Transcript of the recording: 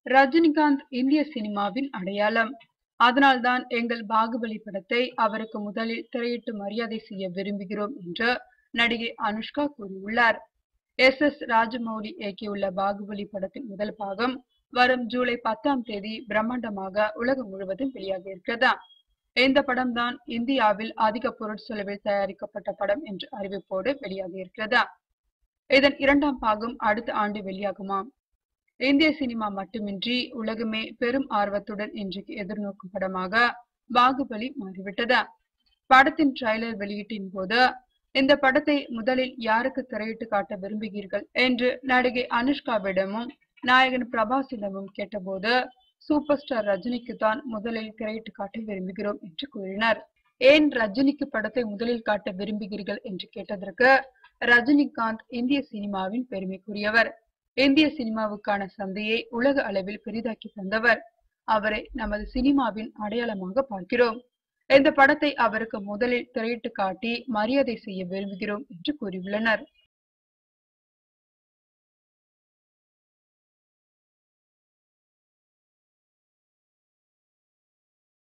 ரஜினிகாந்த் இந்திய சினிமாவின் அடையாளம் அதனால்தான் எங்கள் பாகுபலி படத்தை அவருக்கு முதலில் திரையிட்டு மரியாதை செய்ய விரும்புகிறோம் என்று நடிகை அனுஷ்கா கூறியுள்ளார் எஸ் எஸ் ராஜமௌலி இயக்கியுள்ள பாகுபலி படத்தின் முதல் பாகம் வரும் ஜூலை பத்தாம் தேதி பிரம்மாண்டமாக உலகம் முழுவதும் வெளியாக இருக்கிறதா இந்த படம் தான் இந்தியாவில் அதிக பொருட்செலவில் தயாரிக்கப்பட்ட படம் என்ற அறிவிப்போடு வெளியாக இருக்கிறதா இதன் இரண்டாம் பாகம் அடுத்த ஆண்டு வெளியாகுமாம் இந்திய சினிமா மட்டுமின்றி உலகமே பெரும் ஆர்வத்துடன் இன்றைக்கு எதிர்நோக்கும் படமாக பாகுபலி மாறிவிட்டது படத்தின் ட்ரைலர் வெளியீட்டின் போது இந்த படத்தை முதலில் யாருக்கு திரையிட்டு காட்ட விரும்புகிறீர்கள் என்று நடிகை அனுஷ்காவிடமும் நாயகன் பிரபாஸிடமும் கேட்டபோது சூப்பர் ஸ்டார் ரஜினிக்கு தான் முதலில் திரையிட்டு காட்ட விரும்புகிறோம் என்று கூறினார் ஏன் ரஜினிக்கு படத்தை முதலில் காட்ட விரும்புகிறீர்கள் என்று கேட்டதற்கு ரஜினிகாந்த் இந்திய சினிமாவின் பெருமைக்குரியவர் இந்திய சினிமாவுக்கான சந்தையை உலக அளவில் பெரிதாக்கி தந்தவர் அவரை நமது சினிமாவின் அடையாளமாக பார்க்கிறோம் இந்த படத்தை அவருக்கு முதலில் திரையிட்டு காட்டி மரியாதை செய்ய விரும்புகிறோம் என்று கூறியுள்ளனர்